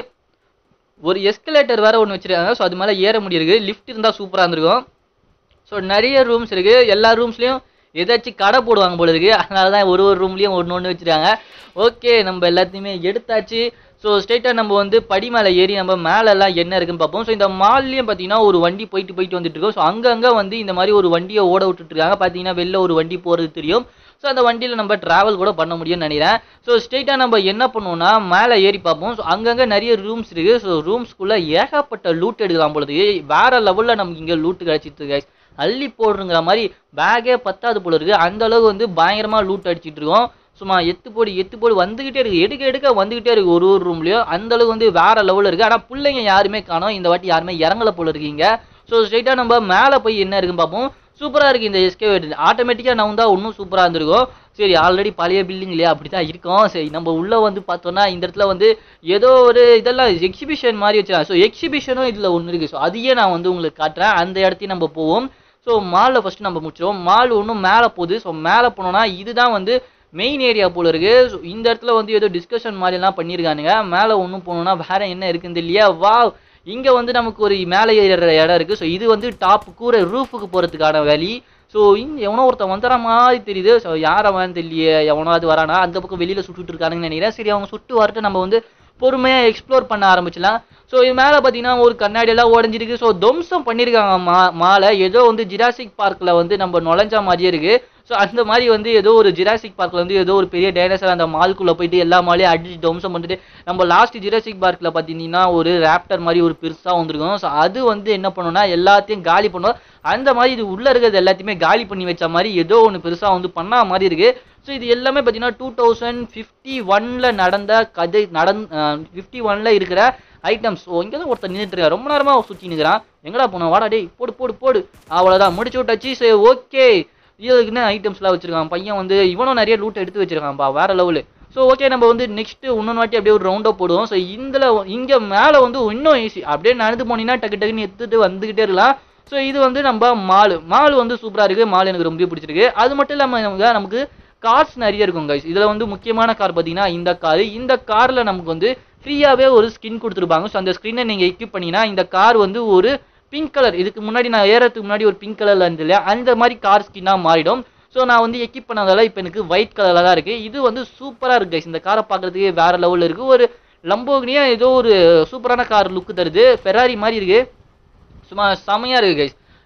ஒரு எஸ்கலேட்டர் வேற ஒன்று வச்சிருக்காங்க ஸோ அது மேலே ஏற முடியிருக்கு லிஃப்ட் இருந்தால் சூப்பராக இருந்திருக்கும் ஸோ நிறைய ரூம்ஸ் இருக்கு எல்லா ரூம்ஸ்லையும் ஏதாச்சும் கடை போடுவாங்க போல இருக்கு அதனால தான் ஒரு ஒரு ரூம்லேயும் ஒன்று ஒன்று வச்சிருக்காங்க ஓகே நம்ம எல்லாத்தையுமே எடுத்தாச்சு ஸோ ஸ்ட்ரெயிட்டாக நம்ம வந்து படி மேலே ஏறி நம்ம மேலே எல்லாம் என்ன இருக்குன்னு பார்ப்போம் ஸோ இந்த மால்லையும் பார்த்தீங்கன்னா ஒரு வண்டி போயிட்டு போயிட்டு வந்துட்டு இருக்கோம் ஸோ அங்கங்கே வந்து இந்த மாதிரி ஒரு வண்டியை ஓட விட்டுட்டு இருக்காங்க பார்த்தீங்கன்னா வெளில ஒரு வண்டி போகிறது தெரியும் ஸோ அந்த வண்டியில் நம்ம டிராவல் கூட பண்ண முடியும்னு நினைக்கிறேன் ஸோ ஸ்ட்ரெயிட்டாக நம்ம என்ன பண்ணுவோம்னா மேலே ஏறி பார்ப்போம் ஸோ அங்கங்கே நிறைய ரூம்ஸ் இருக்குது ஸோ ரூம்ஸ்குள்ளே ஏகப்பட்ட லூட் எடுக்கலாம் பொழுது வேற லெவலில் நமக்கு இங்கே லூட் கிடச்சிட்டு இருக்கு guys. அள்ளி போடுங்கிற மாதிரி பேக்கே பத்தாது போல இருக்கு அந்த அளவுக்கு வந்து பயங்கரமாக லூட் அடிச்சிட்டு இருக்கோம் சும்மா எத்து போடு எத்து போடு வந்துகிட்டே இருக்கு எடுக்க எடுக்க வந்துகிட்டே இருக்கு ஒரு ஒரு ரூம்லயும் அந்த அளவுக்கு வந்து வேற லெவலில் இருக்கு ஆனால் பிள்ளைங்க யாருமே காணோம் இந்த வாட்டி யாருமே இறங்கல போல இருக்கீங்க ஸோ ஸ்ட்ரைட்டாக நம்ம மேலே போய் என்ன இருக்குன்னு பார்ப்போம் சூப்பராக இருக்குது இந்த எஸ்கேவேட் ஆட்டோமேட்டிக்காக நவுந்தா இன்னும் சூப்பராக இருந்திருக்கும் சரி ஆல்ரெடி பழைய பில்டிங் இல்லையா அப்படி தான் இருக்கும் சரி நம்ம உள்ளே வந்து பார்த்தோம்னா இந்த இடத்துல வந்து ஏதோ ஒரு இதெல்லாம் எக்ஸிபிஷன் மாதிரி வச்சிருக்காங்க ஸோ எக்ஸிபிஷனும் இதில் ஒன்று இருக்குது ஸோ அதையே நான் வந்து உங்களுக்கு காட்டுறேன் அந்த இடத்தையும் நம்ம போவோம் ஸோ மாலில் ஃபஸ்ட்டு நம்ம முடிச்சிடுவோம் மால் ஒன்றும் மேலே போகுது ஸோ மேலே போனோம்னா இதுதான் வந்து மெயின் ஏரியா போல இருக்கு ஸோ இந்த இடத்துல வந்து ஏதோ டிஸ்கஷன் மாதிரிலாம் பண்ணியிருக்கானுங்க மேலே ஒன்றும் போனோம்னா வேற என்ன இருக்குன்னு இல்லையா வா இங்கே வந்து நமக்கு ஒரு மேலே ஏறுற இடம் இருக்குது ஸோ இது வந்து டாப் கூரை ரூஃபுக்கு போகிறதுக்கான வழி ஸோ இங்கே எவனோ ஒருத்தன் வந்துற மாதிரி தெரியுது ஸோ யார் அவன் தெரியலையே எவனாவது வரானா அந்த பக்கம் வெளியில் சுட்டுட்டு இருக்கானுங்கன்னு நினைக்கிறேன் சரி அவங்க சுட்டு வரட்டு நம்ம வந்து பொறுமையாக எக்ஸ்ப்ளோர் பண்ண ஆரம்பிச்சலாம் ஸோ இது மேலே பார்த்தீங்கன்னா ஒரு கண்ணாடி எல்லாம் உடஞ்சிருக்கு ஸோ துவம்சம் பண்ணியிருக்காங்க மா மாலை ஏதோ வந்து ஜிராசிக் பார்க்கில் வந்து நம்ம நுழைஞ்ச மாதிரியே இருக்கு ஸோ அந்த மாதிரி வந்து ஏதோ ஒரு ஜிராசிக் பார்க்கில் வந்து ஏதோ ஒரு பெரிய டைனோசர் அந்த மால்குள்ளே போயிட்டு எல்லா மாலையும் அடிச்சு துவம்சம் பண்ணிட்டு நம்ம லாஸ்ட் ஜிராசிக் பார்க்கில் பார்த்தீங்கன்னா ஒரு ராப்டர் மாதிரி ஒரு பெருசாக வந்திருக்கும் ஸோ அது வந்து என்ன பண்ணுன்னா எல்லாத்தையும் காலி பண்ணும் அந்த மாதிரி இது உள்ளே இருக்கிறது எல்லாத்தையுமே காலி பண்ணி வச்ச மாதிரி ஏதோ ஒன்று பெருசாக வந்து பண்ண மாதிரி இருக்கு ஸோ இது எல்லாமே பார்த்தீங்கன்னா டூ தௌசண்ட் ஃபிஃப்டி ஒனில் நடந்த கதை நடந் ஃபிஃப்டி ஒனில் இருக்கிற ஐட்டம்ஸ் ஸோ இங்கே தான் ஒருத்தர் நின்றுட்டு இருக்கா ரொம்ப நேரமாக சுற்றி நிற்கிறான் எங்கடா போனோம் வாடா டேய் போடு போடு போடு அவ்வளோதான் முடிச்சு விட்டாச்சு சரி ஓகே இதுக்குன்னு ஐட்டம்ஸ்லாம் வச்சிருக்கான் பையன் வந்து இவனும் நிறைய லூட் எடுத்து வச்சிருக்கான்ப்பா வேற லெவலு ஸோ ஓகே நம்ம வந்து நெக்ஸ்ட் இன்னொன்று வாட்டி அப்படியே ஒரு ரவுண்டாக போடுவோம் ஸோ இதில் இங்கே மேலே வந்து இன்னும் ஈஸி அப்படியே நடந்து போனீங்கன்னா டக்கு டக்குன்னு எடுத்துட்டு வந்துகிட்டே இருக்கலாம் ஸோ இது வந்து நம்ம மால் மால் வந்து சூப்பராக இருக்குது மால் எனக்கு ரொம்ப பிடிச்சிருக்கு அது மட்டும் இல்லாமல் நமக்கு நமக்கு கார்ஸ் நிறைய இருக்கும் கைஸ் இதில் வந்து முக்கியமான கார் பார்த்தீங்கன்னா இந்த கார் இந்த காரில் நமக்கு வந்து ஃப்ரீயாகவே ஒரு ஸ்கின் கொடுத்துருப்பாங்க ஸோ அந்த ஸ்க்ரீனை நீங்கள் எக்யூப் பண்ணிங்கன்னா இந்த கார் வந்து ஒரு பிங்க் கலர் இதுக்கு முன்னாடி நான் ஏறதுக்கு முன்னாடி ஒரு பிங்க் கலரில் இருந்தது இல்லையா அந்த மாதிரி கார் ஸ்கின்னாக மாறிடும் ஸோ நான் வந்து எக்யூப் பண்ணதால இப்போ எனக்கு ஒயிட் கலரில் தான் இருக்குது இது வந்து சூப்பராக இருக்குது guys. இந்த காரை பார்க்குறதுக்கு வேறு லெவலில் இருக்குது ஒரு லம்போகினியா ஏதோ ஒரு சூப்பரான கார் லுக்கு தருது ஃபெராரி மாதிரி இருக்குது சும்மா செமையாக இருக்குது கைஸ்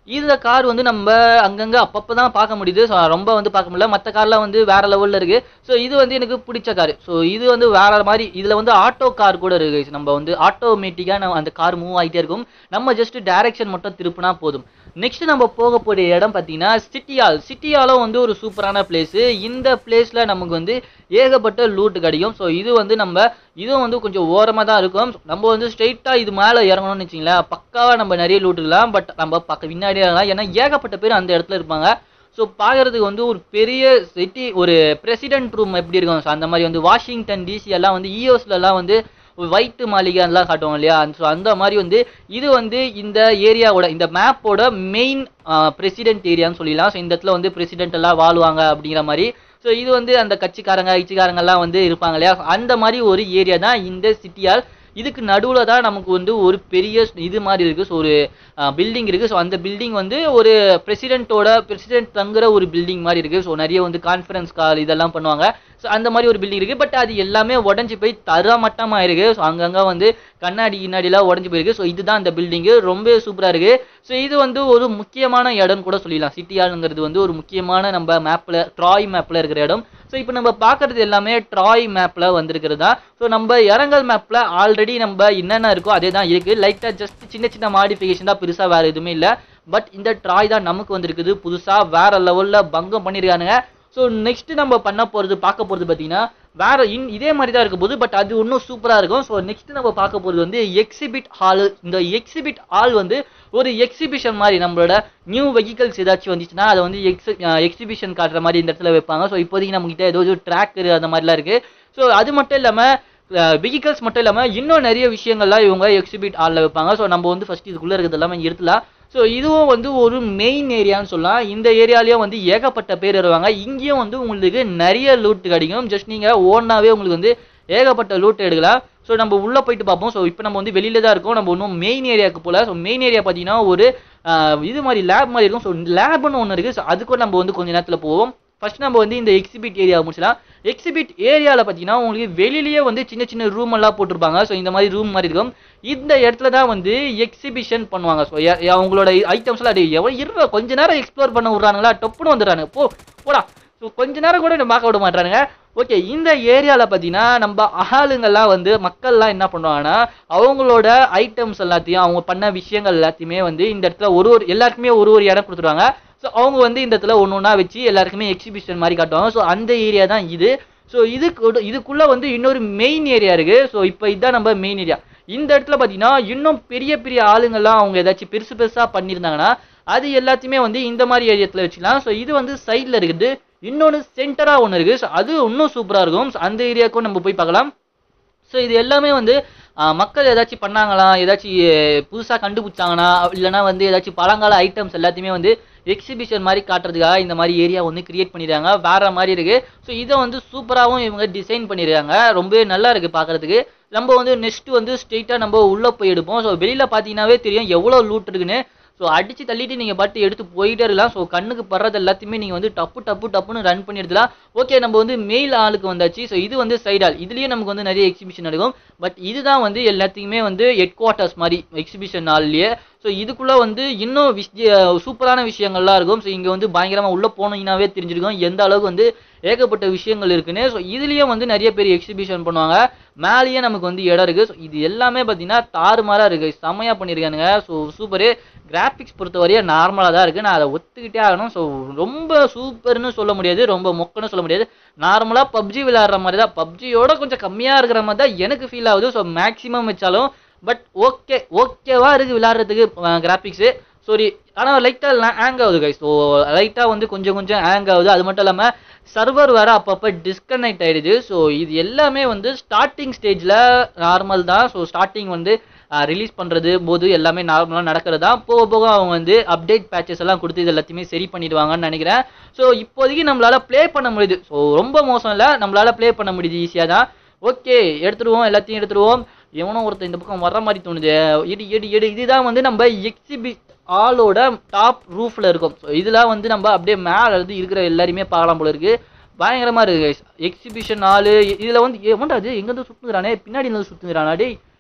இந்த கார் வந்து நம்ம அங்கங்கே அப்பப்போ தான் பார்க்க முடியுது ஸோ ரொம்ப வந்து பார்க்க முடியல மற்ற கார்லாம் வந்து வேற லெவலில் இருக்கு ஸோ இது வந்து எனக்கு பிடிச்ச கார் ஸோ இது வந்து வேற மாதிரி இதில் வந்து ஆட்டோ கார் கூட இருக்கு guys. நம்ம வந்து ஆட்டோமேட்டிக்காக நம்ம அந்த கார் மூவ் ஆகிட்டே இருக்கும் நம்ம ஜஸ்ட் டைரக்ஷன் மட்டும் திருப்பினா போதும் நெக்ஸ்ட் நம்ம போக போகிற இடம் பார்த்தீங்கன்னா சிட்டியால் சிட்டியாலும் வந்து ஒரு சூப்பரான பிளேஸ் இந்த பிளேஸில் நமக்கு வந்து ஏகப்பட்ட லூட் கிடைக்கும் ஸோ இது வந்து நம்ம இதுவும் வந்து கொஞ்சம் ஓரமாக தான் இருக்கும் நம்ம வந்து ஸ்ட்ரெயிட்டாக இது மேலே இறங்கணும்னு வச்சிங்களேன் பக்காவாக நம்ம நிறைய லூட் இருக்கலாம் பட் நம்ம பக்க பின்னாடியே இருக்கலாம் ஏன்னா ஏகப்பட்ட பேர் அந்த இடத்துல இருப்பாங்க ஸோ பார்க்கறதுக்கு வந்து ஒரு பெரிய சிட்டி ஒரு பிரசிடென்ட் ரூம் எப்படி இருக்கும் ஸோ அந்த மாதிரி வந்து வாஷிங்டன் டிசி எல்லாம் வந்து இஓஸ்லலாம் வந்து ஒயிட் மாளிகை எல்லாம் காட்டுவோம் இல்லையா ஸோ அந்த மாதிரி வந்து இது வந்து இந்த ஏரியாவோட இந்த மேப்போட மெயின் பிரசிடென்ட் ஏரியான்னு சொல்லிடலாம் ஸோ இந்த இடத்துல வந்து பிரசிடென்ட் எல்லாம் வாழ்வாங்க அப்படிங்கிற மாதிரி ஸோ இது வந்து அந்த கட்சிக்காரங்க இச்சிக்காரங்கெல்லாம் வந்து இருப்பாங்க இல்லையா அந்த மாதிரி ஒரு ஏரியா தான் இந்த சிட்டியால் இதுக்கு நடுவில் தான் நமக்கு வந்து ஒரு பெரிய இது மாதிரி இருக்குது ஸோ ஒரு பில்டிங் இருக்குது ஸோ அந்த பில்டிங் வந்து ஒரு பிரசிடென்ட்டோட பிரசிடென்ட் தங்குற ஒரு பில்டிங் மாதிரி இருக்குது ஸோ நிறைய வந்து கான்ஃபரன்ஸ் கால் இதெல்லாம் பண்ணுவாங்க ஸோ அந்த மாதிரி ஒரு பில்டிங் இருக்குது பட் அது எல்லாமே உடஞ்சி போய் தரமட்டமாக இருக்குது ஸோ அங்கங்கே வந்து கண்ணாடி கிண்ணாடிலாம் உடஞ்சி போயிருக்கு ஸோ இதுதான் அந்த பில்டிங்கு ரொம்ப சூப்பராக இருக்குது ஸோ இது வந்து ஒரு முக்கியமான இடம் கூட சொல்லிடலாம் சிட்டியாளுங்கிறது வந்து ஒரு முக்கியமான நம்ம மேப்பில் ட்ராய் மேப்பில் இருக்கிற இடம் ஸோ இப்போ நம்ம பார்க்குறது எல்லாமே ட்ராய் மேப்பில் வந்திருக்கிறது தான் ஸோ நம்ம இரங்கல் மேப்பில் ஆல்ரெடி நம்ம என்னென்ன இருக்கோ அதே தான் இருக்குது லைட்டாக ஜஸ்ட் சின்ன சின்ன மாடிஃபிகேஷன் தான் பெருசாக வேறு எதுவுமே இல்லை பட் இந்த ட்ராய் தான் நமக்கு வந்திருக்குது புதுசாக வேற லெவலில் பங்கம் பண்ணியிருக்கானுங்க ஸோ நெக்ஸ்ட் நம்ம பண்ண போகிறது பார்க்க போகிறது பார்த்தீங்கன்னா வேற இன் இதே மாதிரி தான் இருக்க போது பட் அது இன்னும் சூப்பராக இருக்கும் ஸோ நெக்ஸ்ட் நம்ம பார்க்க போகிறது வந்து எக்ஸிபிட் ஹால் இந்த எக்ஸிபிட் ஹால் வந்து ஒரு எக்ஸிபிஷன் மாதிரி நம்மளோட நியூ வெஹிக்கல்ஸ் ஏதாச்சும் வந்துச்சுன்னா அதை வந்து எக்ஸி எக்ஸிபிஷன் காட்டுற மாதிரி இந்த இடத்துல வைப்பாங்க ஸோ இப்போதைக்கு நம்மகிட்ட ஏதோ ஒரு ட்ராக் அந்த மாதிரிலாம் இருக்குது ஸோ அது மட்டும் இல்லாமல் வெஹிக்கல்ஸ் மட்டும் இல்லாமல் இன்னும் நிறைய விஷயங்கள்லாம் இவங்க எக்ஸிபிட் ஹாலில் வைப்பாங்க ஸோ நம்ம வந்து ஃபஸ்ட் இதுக்குள்ளே இருக்கிறது எல்லாமே எடுத்துலாம் ஸோ இதுவும் வந்து ஒரு மெயின் ஏரியான்னு சொல்லலாம் இந்த ஏரியாலையும் வந்து ஏகப்பட்ட பேர் வருவாங்க இங்கேயும் வந்து உங்களுக்கு நிறைய லூட் கிடைக்கும் ஜஸ்ட் நீங்கள் ஓனாவே உங்களுக்கு வந்து ஏகப்பட்ட லூட் எடுக்கலாம் ஸோ நம்ம உள்ளே போயிட்டு பார்ப்போம் ஸோ இப்போ நம்ம வந்து வெளியில தான் இருக்கோம் நம்ம இன்னும் மெயின் ஏரியாவுக்கு போகல ஸோ மெயின் ஏரியா பார்த்தீங்கன்னா ஒரு ஆஹ், இது மாதிரி லேப் மாதிரி இருக்கும் ஸோ லேப்னு ஒன்று இருக்குது ஸோ அதுக்கும் நம்ம வந்து கொஞ்ச நேரத்தில் போவோம் ஃபர்ஸ்ட் நம்ம வந்து இந்த எக்ஸிபிட் ஏரியா முடிச்சலாம் எக்ஸிபிட் ஏரியாவில் பார்த்தீங்கன்னா உங்களுக்கு வெளியிலேயே வந்து சின்ன சின்ன ரூம் எல்லாம் போட்டிருப்பாங்க ஸோ இந்த மாதிரி ரூம் மாதிரி இருக்கும் இந்த இடத்துல தான் வந்து எக்ஸிபிஷன் பண்ணுவாங்க ஸோ அவங்களோட ஐட்டம்ஸ் எல்லாம் டேய், எவ்வளவு இருற கொஞ்ச நேரம் எக்ஸ்ப்ளோர் பண்ண விட்றானுங்களா டப்புன்னு வந்துடுறானுங்க போ போடா ஸோ கொஞ்ச நேரம் கூட பார்க்க விட மாட்டானுங்க ஓகே இந்த ஏரியாவில் பார்த்தீங்கன்னா நம்ம ஆளுங்கள்லாம் வந்து மக்கள்லாம் என்ன பண்ணுவாங்கன்னா அவங்களோட ஐட்டம்ஸ் எல்லாத்தையும் அவங்க பண்ண விஷயங்கள் எல்லாத்தையுமே வந்து இந்த இடத்துல ஒரு ஒரு எல்லாருக்குமே ஒரு ஒரு இடம் கொடுத்துருவாங்க ஸோ அவங்க வந்து இந்த இடத்துல ஒன்று ஒன்றா வச்சு எல்லாருக்குமே எக்ஸிபிஷன் மாதிரி காட்டுவாங்க ஸோ அந்த ஏரியா தான் இது ஸோ இதுக்கு இதுக்குள்ளே வந்து இன்னொரு மெயின் ஏரியா இருக்குது ஸோ இப்போ இதுதான் நம்ம மெயின் ஏரியா இந்த இடத்துல பார்த்தீங்கன்னா இன்னும் பெரிய பெரிய ஆளுங்கள்லாம் அவங்க ஏதாச்சும் பெருசு பெருசாக பண்ணியிருந்தாங்கன்னா அது எல்லாத்தையுமே வந்து இந்த மாதிரி ஏரியாத்தில் வச்சுக்கலாம் ஸோ இது வந்து சைடில் இருக்குது இன்னொன்று சென்டராக ஒன்று இருக்குது ஸோ அது இன்னும் சூப்பராக இருக்கும் So, அந்த ஏரியாவுக்கும் நம்ம போய் பார்க்கலாம் ஸோ இது எல்லாமே வந்து ஆஹ், மக்கள் ஏதாச்சும் பண்ணாங்களா ஏதாச்சும் புதுசாக கண்டுபிடிச்சாங்கன்னா இல்லைனா வந்து ஏதாச்சும் பழங்கால ஐட்டம்ஸ் எல்லாத்தையுமே வந்து எக்ஸிபிஷன் மாதிரி காட்டுறதுக்காக இந்த மாதிரி ஏரியா வந்து கிரியேட் பண்ணிடுறாங்க வேற மாதிரி இருக்கு ஸோ இதை வந்து சூப்பராகவும் இவங்க டிசைன் பண்ணிடுறாங்க ரொம்பவே நல்லா இருக்கு பார்க்கறதுக்கு நம்ம வந்து நெக்ஸ்ட் வந்து ஸ்ட்ரெயிட்டாக நம்ம உள்ளே போய் எடுப்போம் ஸோ வெளியில் பார்த்தீங்கன்னாவே தெரியும் எவ்வளோ லூட் இருக்குன்னு ஸோ அடிச்சு தள்ளிட்டு நீங்கள் பாட்டு எடுத்து போயிட்டே இருக்கலாம் ஸோ கண்ணுக்கு படுறது எல்லாத்தையுமே நீங்கள் வந்து டப்பு டப்பு டப்புன்னு ரன் பண்ணி எடுத்துலாம் ஓகே நம்ம வந்து மெயில் ஆளுக்கு வந்தாச்சு ஸோ இது வந்து சைடு ஆள் இதுலேயும் நமக்கு வந்து நிறைய எக்ஸிபிஷன் நடக்கும் பட் இதுதான் வந்து எல்லாத்தையுமே வந்து ஹெட் குவார்ட்டர்ஸ் மாதிரி எக்ஸிபிஷன் ஹால்லையே ஸோ இதுக்குள்ளே வந்து இன்னும் விஷய சூப்பரான விஷயங்கள்லாம் இருக்கும் ஸோ இங்கே வந்து பயங்கரமாக உள்ளே போனீங்கன்னாவே தெரிஞ்சிருக்கும் எந்த அளவுக்கு வந்து ஏகப்பட்ட விஷயங்கள் இருக்குன்னு ஸோ இதுலேயும் வந்து நிறைய பேர் எக்ஸிபிஷன் பண்ணுவாங்க மேலேயே நமக்கு வந்து இடம் இருக்குது ஸோ இது எல்லாமே பார்த்தீங்கன்னா தாறுமாறாக இருக்குது செமையாக பண்ணியிருக்கானுங்க ஸோ சூப்பரு கிராஃபிக்ஸ் பொறுத்தவரையும் நார்மலாக தான் இருக்குது நான் அதை ஒத்துக்கிட்டே ஆகணும் ஸோ ரொம்ப சூப்பர்னு சொல்ல முடியாது ரொம்ப மொக்கன்னு சொல்ல முடியாது நார்மலாக பப்ஜி விளையாடுற மாதிரி தான் பப்ஜியோட கொஞ்சம் கம்மியாக இருக்கிற மாதிரி தான் எனக்கு ஃபீல் ஆகுது ஸோ மேக்ஸிமம் வச்சாலும் பட் ஓகே ஓகேவா இருக்குது விளையாடுறதுக்கு கிராஃபிக்ஸு சாரி ஆனால் லைட்டாக ஹேங் ஆகுது கைஸ் ஸோ லைட்டாக வந்து கொஞ்சம் கொஞ்சம் ஹேங் ஆகுது அது மட்டும் இல்லாமல் சர்வர் வேறு அப்பப்போ டிஸ்கனெக்ட் ஆயிடுது ஸோ இது எல்லாமே வந்து ஸ்டார்டிங் ஸ்டேஜில் நார்மல் தான் ஸோ ஸ்டார்டிங் வந்து ரிலீஸ் பண்ணுறது போது எல்லாமே நார்மலாக நடக்கிறது தான் போக போக அவங்க வந்து அப்டேட் பேச்சஸ் எல்லாம் கொடுத்து இது எல்லாத்தையுமே சரி பண்ணிடுவாங்கன்னு நினைக்கிறேன் ஸோ இப்போதைக்கு நம்மளால ப்ளே பண்ண முடியுது ஸோ ரொம்ப மோசம் இல்லை நம்மளால ப்ளே பண்ண முடியுது ஈஸியாக தான் ஓகே எடுத்துருவோம் எல்லாத்தையும் எடுத்துருவோம் எவனோ ஒருத்தன் இந்த பக்கம் வர்ற மாதிரி தோணுது எடு எடு எடு இதுதான் வந்து நம்ம எக்ஸிபிட் ஆளோட டாப் ரூஃபில் இருக்கும் ஸோ இதெல்லாம் வந்து நம்ம அப்படியே மேலே இருந்து இருக்கிற எல்லாரையுமே பார்க்கலாம் போல இருக்கு பயங்கரமாக இருக்கு எக்ஸிபிஷன் ஆளு இதில் வந்து எவன்டா அது எங்கேருந்து சுற்றுங்கிறானே பின்னாடி இருந்து சுற்றுங்கிறானா டேய்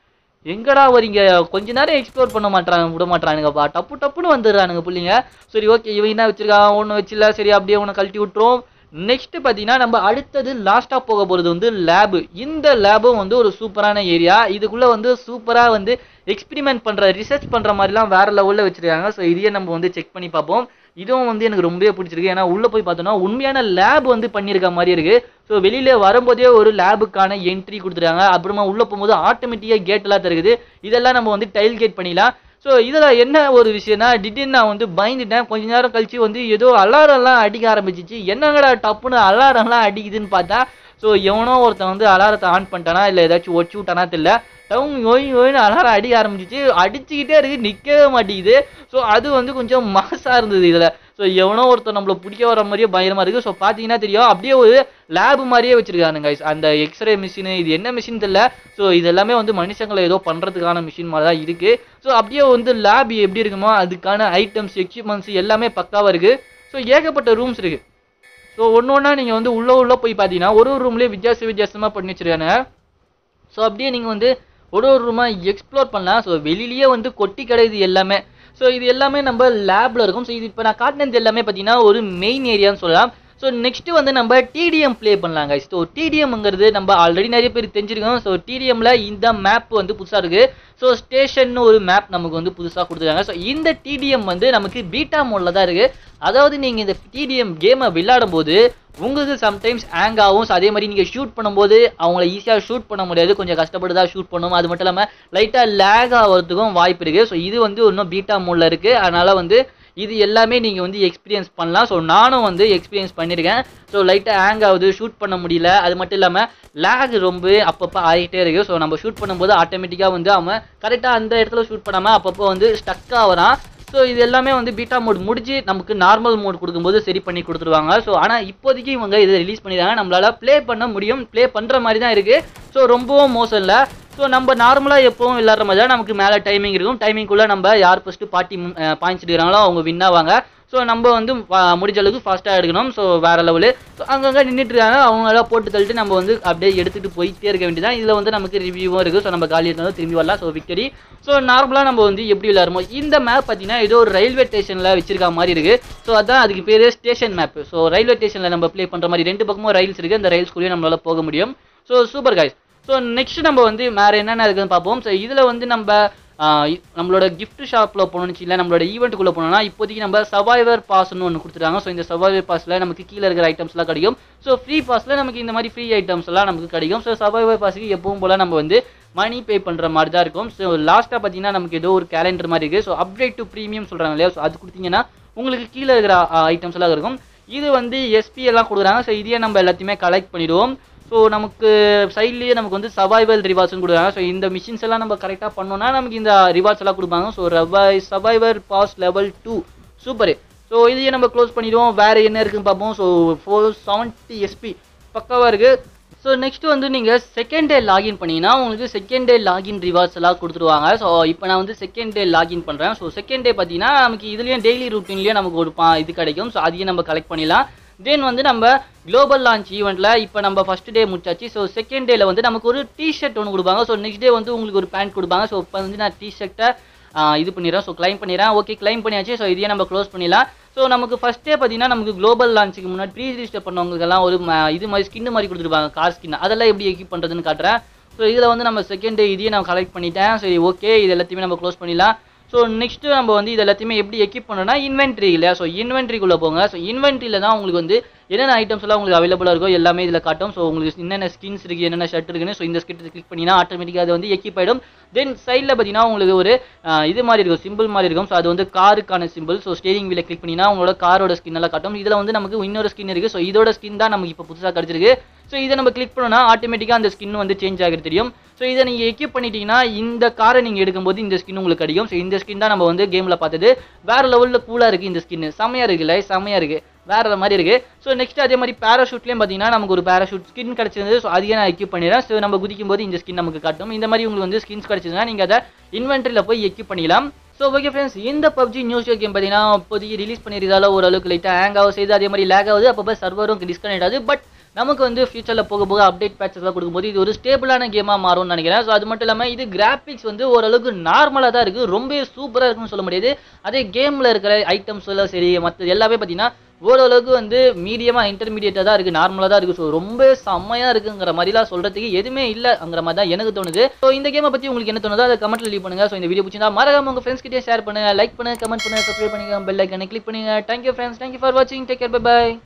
எங்கடா வரீங்க கொஞ்ச நேரம் எக்ஸ்ப்ளோர் பண்ண மாட்டாங்க விட மாட்டானுங்கப்பா டப்பு டப்புன்னு வந்துடுறானுங்க பிள்ளைங்க சரி ஓகே இவன் என்ன வச்சிருக்கான் ஒன்று வச்சில்ல சரி அப்படியே உன்னை கழட்டி விட்டுரும் நெக்ஸ்ட் பார்த்தீங்கன்னா நம்ம அடுத்தது லாஸ்ட்டாக போக போகிறது வந்து லேபு இந்த லேபும் வந்து ஒரு சூப்பரான ஏரியா இதுக்குள்ளே வந்து சூப்பராக வந்து எக்ஸ்பிரிமெண்ட் பண்ணுற ரிசர்ச் பண்ணுற மாதிரிலாம் வேற லெவலில் வச்சிருக்காங்க ஸோ இதையே நம்ம வந்து செக் பண்ணி பார்ப்போம் இதுவும் வந்து எனக்கு ரொம்பவே பிடிச்சிருக்கு ஏன்னா உள்ளே போய் பார்த்தோன்னா உண்மையான லேப் வந்து பண்ணியிருக்க மாதிரி இருக்கு ஸோ வெளியில வரும்போதே ஒரு லேபுக்கான என்ட்ரி கொடுத்துருக்காங்க அப்புறமா உள்ளே போகும்போது ஆட்டோமேட்டிக்காக கேட் எல்லாம் தருகுது இதெல்லாம் நம்ம வந்து டைல் கேட் பண்ணிடலாம் ஸோ இதில் என்ன ஒரு விஷயம்னா திடீர்னு நான் வந்து பயந்துட்டேன் கொஞ்ச நேரம் கழிச்சு வந்து ஏதோ அலாரம்லாம் அடிக்க ஆரம்பிச்சிச்சு என்னங்கடா டப்புன்னு அலாரம்லாம் அடிக்குதுன்னு பார்த்தா ஸோ எவனோ ஒருத்தன் வந்து அலாரத்தை ஆன் பண்ணிட்டானா இல்லை ஏதாச்சும் ஒச்சு விட்டானா தெரியல டவுன் ஓய் ஓய்னு அலாரம் அடிக்க ஆரம்பிச்சிச்சு அடிச்சுக்கிட்டே இருக்கு நிற்கவே மாட்டேங்குது ஸோ அது வந்து கொஞ்சம் மாசாக இருந்தது இதில் ஸோ எவனோ ஒருத்தர் நம்மள பிடிக்க வர மாதிரியே பயங்கரமாக இருக்குது ஸோ பார்த்தீங்கன்னா தெரியும் அப்படியே ஒரு லேப் மாதிரியே வச்சிருக்கானுங்க guys. அந்த எக்ஸ்ரே மிஷின் இது என்ன மிஷின் தெரியல ஸோ இது எல்லாமே வந்து மனுஷங்களை ஏதோ பண்ணுறதுக்கான மிஷின் மாதிரி தான் இருக்குது ஸோ அப்படியே வந்து லேப் எப்படி இருக்குமோ அதுக்கான ஐட்டம்ஸ் எக்யூப்மெண்ட்ஸ் எல்லாமே பக்காவாக இருக்குது ஸோ ஏகப்பட்ட ரூம்ஸ் இருக்குது ஸோ ஒன்று ஒன்றா நீங்கள் வந்து உள்ளே உள்ளே போய் பார்த்தீங்கன்னா ஒரு ஒரு ரூம்லேயே வித்தியாச வித்தியாசமாக பண்ணி வச்சிருக்காங்க ஸோ அப்படியே நீங்கள் வந்து ஒரு ஒரு ரூமாக எக்ஸ்ப்ளோர் பண்ணலாம் ஸோ வெளியிலேயே வந்து கொட்டி கிடையாது எல்லாமே ஸோ இது எல்லாமே நம்ம லேபில் இருக்கும் ஸோ இது இப்போ நான் காட்டினது எல்லாமே பார்த்தீங்கன்னா ஒரு மெயின் ஏரியான்னு சொல்லலாம் ஸோ நெக்ஸ்ட் வந்து நம்ம டிடிஎம் ப்ளே பண்ணலாங்க ஸோ டிடிஎம்ங்கிறது நம்ம ஆல்ரெடி நிறைய பேர் தெரிஞ்சிருக்கோம் ஸோ டிடிஎம்ல இந்த மேப் வந்து புதுசாக இருக்குது ஸோ ஸ்டேஷன் ஒரு மேப் நமக்கு வந்து புதுசாக கொடுத்துருக்காங்க ஸோ இந்த டிடிஎம் வந்து நமக்கு பீட்டா மோடில் தான் இருக்குது அதாவது நீங்கள் இந்த டிடிஎம் கேமை விளையாடும் போது உங்களுக்கு சம்டைம்ஸ் ஹேங் ஆகும் ஸோ அதே மாதிரி நீங்கள் ஷூட் பண்ணும்போது அவங்கள ஈஸியாக ஷூட் பண்ண முடியாது கொஞ்சம் கஷ்டப்பட்டு தான் ஷூட் பண்ணணும் அது மட்டும் இல்லாமல் லைட்டாக லேக் ஆகிறதுக்கும் வாய்ப்பு இருக்குது ஸோ இது வந்து இன்னும் பீட்டா மோடில் இருக்குது அதனால் வந்து இது எல்லாமே நீங்கள் வந்து எக்ஸ்பீரியன்ஸ் பண்ணலாம் ஸோ நானும் வந்து எக்ஸ்பீரியன்ஸ் பண்ணியிருக்கேன் ஸோ லைட்டாக ஹேங் ஆகுது ஷூட் பண்ண முடியல அது மட்டும் இல்லாமல் லேக் ரொம்ப அப்பப்போ ஆகிட்டே இருக்குது ஸோ நம்ம ஷூட் பண்ணும்போது ஆட்டோமேட்டிக்காக வந்து அவன் கரெக்டாக அந்த இடத்துல ஷூட் பண்ணாமல் அப்பப்போ வந்து ஸ்டக் ஆகிறான் ஸோ இது எல்லாமே வந்து பீட்டா மோட் முடிஞ்சு நமக்கு நார்மல் மோட் கொடுக்கும்போது சரி பண்ணி கொடுத்துருவாங்க ஸோ ஆனால் இப்போதைக்கு இவங்க இதை ரிலீஸ் பண்ணிடுறாங்க நம்மளால ப்ளே பண்ண முடியும் ப்ளே பண்ணுற மாதிரி தான் இருக்குது ஸோ ரொம்பவும் மோசம் இல்லை ஸோ நம்ம நார்மலாக எப்பவும் விளாட்ற மாதிரி தான் நமக்கு மேலே டைமிங் இருக்கும் டைமிங்குள்ளே நம்ம யார் ஃபஸ்ட்டு பார்ட்டி பாயிண்ட்ஸ் எடுக்கிறாங்களோ அவங்க win ஆவாங்க ஸோ நம்ம வந்து பா- முடிஞ்ச அளவுக்கு ஃபாஸ்ட்டாக எடுக்கணும் ஸோ வேற லெவலு ஸோ அங்கங்கே நின்றுட்டு இருக்காங்க அவங்களாம் போட்டு தள்ளிட்டு நம்ம வந்து அப்படியே எடுத்துகிட்டு போயிட்டே இருக்க வேண்டியதான் இதில் வந்து நமக்கு ரிவ்யூவும் இருக்குது ஸோ நம்ம காலி இருந்தாலும் திரும்பி வரலாம் ஸோ விக்டரி ஸோ நார்மலாக நம்ம வந்து எப்படி விளையாடுமோ இந்த மேப் பார்த்தீங்கன்னா ஏதோ ஒரு ரயில்வே ஸ்டேஷனில் வச்சிருக்க மாதிரி இருக்குது ஸோ அதான் அதுக்கு பேர் ஸ்டேஷன் மேப் ஸோ ரயில்வே ஸ்டேஷனில் நம்ம ப்ளே பண்ணுற மாதிரி ரெண்டு பக்கமும் ரயில்ஸ் இருக்குது அந்த ரயில்ஸ்குள்ளேயே நம்மளால போக முடியும் so super guys so next நம்ம வந்து வேறு என்னென்ன இருக்குன்னு பார்ப்போம் ஸோ இதில் வந்து நம்ம ஆஹ் இ- நம்மளோட gift ஷாப்பில் போகணுச்சு இல்லை நம்மளோட ஈவெண்ட்டுக்குள்ளே போனோம்னா இப்போதைக்கு நம்ம சர்வைவர் பாஸ்னு ஒன்று கொடுத்துருக்காங்க ஸோ இந்த சர்வைவர் பாஸில் நமக்கு கீழே இருக்கிற ஐட்டம்ஸ்லாம் கிடைக்கும் ஸோ ஃப்ரீ பாஸில் நமக்கு இந்த மாதிரி ஃப்ரீ ஐட்டம்ஸ் எல்லாம் நமக்கு கிடைக்கும் ஸோ சர்வைவர் பாஸுக்கு எப்பவும் போல் நம்ம வந்து மணி பே பண்ணுற மாதிரி தான் இருக்கும் ஸோ லாஸ்ட்டாக பார்த்தீங்கன்னா நமக்கு ஏதோ ஒரு கேலண்டர் மாதிரி இருக்குது ஸோ அப்டேட் டு ப்ரீமியம் சொல்கிறாங்க இல்லையா ஸோ அது கொடுத்தீங்கன்னா உங்களுக்கு கீழே இருக்கிற ஐட்டம்ஸ் எல்லாம் இருக்கும் இது வந்து எஸ்பி எல்லாம் கொடுக்குறாங்க ஸோ இதையே நம்ம எல்லாத்தையுமே கலெக்ட் பண்ணிடுவோம் ஸோ நமக்கு சைட்லேயே நமக்கு வந்து சர்வைவல் ரிவார்ட்ஸ்னு கொடுக்குறாங்க ஸோ இந்த மிஷின்ஸ் எல்லாம் நம்ம கரெக்டாக பண்ணோம்னா நமக்கு இந்த ரிவார்ட்ஸ் எல்லாம் கொடுப்பாங்க ஸோ ரவை survivor pass level two super so இதையே நம்ம க்ளோஸ் பண்ணிடுவோம் வேறு என்ன இருக்குன்னு பார்ப்போம் ஸோ ஃபோர் செவன்ட்டி எஸ்பி பக்காவாக இருக்குது ஸோ நெக்ஸ்ட் வந்து நீங்கள் செகண்ட் டே லாகின் பண்ணீங்கன்னா உங்களுக்கு செகண்ட் டே லாகின் ரிவார்ட்ஸ் எல்லாம் கொடுத்துருவாங்க ஸோ இப்போ நான் வந்து செகண்ட் டே லாகின் பண்ணுறேன் ஸோ செகண்ட் டே பார்த்தீங்கன்னா நமக்கு இதுலேயும் டெய்லி ரூட்டீன்லேயும் நமக்கு ஒரு பா இது கிடைக்கும் ஸோ அதையும் நம்ம கலெக்ட் பண்ணிடலாம் தென் வந்து நம்ம குளோபல் லான்ச் ஈவெண்ட்டில் இப்போ நம்ம ஃபர்ஸ்ட் டே முடிச்சாச்சு ஸோ செகண்ட் டேல வந்து நமக்கு ஒரு டிஷர்ட் ஒன்று கொடுப்பாங்க ஸோ நெக்ஸ்ட் டே வந்து உங்களுக்கு ஒரு பேண்ட் கொடுப்பாங்க ஸோ இப்போ வந்து நான் டிஷர்ட்டை இது பண்ணிடுறேன் ஸோ க்ளைம் பண்ணிடுறேன் ஓகே க்ளைம் பண்ணியாச்சு ஸோ இதையே நம்ம க்ளோஸ் பண்ணிடலாம் ஸோ நமக்கு ஃபர்ஸ்ட் டே பார்த்தீங்கன்னா நமக்கு குளோபல் லான்ச்சுக்கு முன்னாடி ப்ரீ ரிஜிஸ்டர் பண்ணவங்களுக்கெல்லாம் ஒரு ம- இது மாதிரி ஸ்கின் மாதிரி கொடுத்துருப்பாங்க கார் ஸ்கின் அதெல்லாம் எப்படி எக்யூப் பண்ணுறதுன்னு காட்டுறேன் ஸோ இதில் வந்து நம்ம செகண்ட் டே இதையே நான் கலெக்ட் பண்ணிட்டேன் சரி ஓகே இது எல்லாத்தையுமே நம்ம க்ளோஸ் பண்ணிடலாம் ஸோ நெக்ஸ்ட் நம்ம வந்து இது எல்லாத்தையுமே எப்படி எக்யூப் பண்ணணும்னா இன்வென்ட்ரி இல்லையா ஸோ இன்வென்ட்ரிக்குள்ளே போங்க ஸோ இன்வென்ட்ரியில் தான் உங்களுக்கு வந்து என்னென்ன ஐட்டம்ஸ் எல்லாம் உங்களுக்கு அவைலபிளாக இருக்கோ எல்லாமே இதில் காட்டும் ஸோ உங்களுக்கு என்னென்ன ஸ்கின்ஸ் இருக்குது என்னென்ன ஷர்ட் இருக்குன்னு ஸோ இந்த ஸ்கிட் கிளிக் பண்ணினா ஆட்டோமேட்டிக்காக அது வந்து எக்யூப் ஆகிடும் தென் சைடில் பார்த்தீங்கன்னா உங்களுக்கு ஒரு ஆஹ், இது மாதிரி இருக்கும் சிம்பிள் மாதிரி இருக்கும் ஸோ அது வந்து காருக்கான சிம்பிள் ஸோ ஸ்டேரிங் வீலை கிளிக் பண்ணினா உங்களோட காரோட ஸ்கின் எல்லாம் காட்டும் இதில் வந்து நமக்கு இன்னொரு ஸ்கின் இருக்குது ஸோ இதோட ஸ்கின் தான் நமக்கு இப்போ புதுசாக கிடச்சிருக்கு ஸோ இதை நம்ம கிளிக் பண்ணோம்னா ஆட்டோமேட்டிக்காக அந்த ஸ்கின் வந்து சேஞ்ச் ஆகிறது தெரியும் ஸோ இதை நீங்கள் எக்யூப் பண்ணிட்டீங்கன்னா இந்த காரை நீங்கள் எடுக்கும்போது இந்த ஸ்கின் உங்களுக்கு கிடைக்கும் ஸோ இந்த ஸ்கின் தான் நம்ம வந்து கேமில் பார்த்தது வேற லெவலில் கூலாக இருக்குது இந்த ஸ்கின் செம்மையாக இருக்குல்ல செம்மையாக இருக்குது வேற மாதிரி இருக்கு ஸோ நெக்ஸ்ட் அதே மாதிரி பேராஷூட்லேயும் பார்த்தீங்கன்னா நமக்கு ஒரு பேராஷூட் ஸ்கின் கிடச்சிருந்தது ஸோ அதையே நான் எக்யூப் பண்ணிடுறேன் ஸோ நம்ம குதிக்கும் போது இந்த ஸ்கின் நமக்கு காட்டும் இந்த மாதிரி உங்களுக்கு வந்து ஸ்கின்ஸ் கிடச்சிதுன்னா நீங்கள் அதை இன்வென்ட்ரியில் போய் எக்யூப் பண்ணிக்கலாம் ஸோ ஓகே ஃப்ரெண்ட்ஸ் இந்த பப்ஜி நியூஸ் கேம் பார்த்தீங்கன்னா இப்போதைக்கு ரிலீஸ் பண்ணியிருந்தால ஓரளவுக்கு லைட்டாக ஹேங் ஆகும் செய்து அதே மாதிரி லேக் ஆகுது அப்பப்போ சர்வரும் டிஸ்கனெக்ட் ஆகுது பட் நமக்கு வந்து ஃபியூச்சரில் போக போக அப்டேட் பேட்சஸ்லாம் கொடுக்கும்போது இது ஒரு ஸ்டேபிளான கேமாக மாறும்னு நினைக்கிறேன் ஸோ அது மட்டும் இல்லாமல் இது கிராஃபிக்ஸ் வந்து ஓரளவுக்கு நார்மலாக தான் இருக்குது ரொம்ப சூப்பராக இருக்குன்னு சொல்ல முடியாது அதே கேமில் இருக்கிற ஐட்டம்ஸ் எல்லாம் சரி மற்றது எல்லாமே பார்த்தீங்கன்னா ஓரளவுக்கு வந்து மீடியமாக இன்டர்மீடியட்டாக தான் இருக்குது நார்மலாக தான் இருக்குது ஸோ ரொம்ப செம்மையாக இருக்குங்கிற மாதிரிலாம் சொல்கிறதுக்கு எதுவுமே இல்லைங்கிற மாதிரி தான் எனக்கு தோணுது ஸோ இந்த கேமை பற்றி உங்களுக்கு என்ன தோணுதோ அதை கமெண்ட்ல லீவ் பண்ணுங்க ஸோ இந்த வீடியோ பிடிச்சிருந்தா மறக்காம உங்கள் ஃப்ரெண்ட்ஸ் கிட்டே ஷேர் பண்ணுங்க லைக் பண்ணுங்க கமெண்ட் பண்ணுங்க சப்ஸ்கிரைப் பண்ணுங்க பெல் ஐக்கனை கிளிக் பண்ணுங்க தேங்க்யூ ஃப்ரெண்ட்ஸ் தேங்க்யூ ஃபார் வாட்சிங் டேக் கேர் பை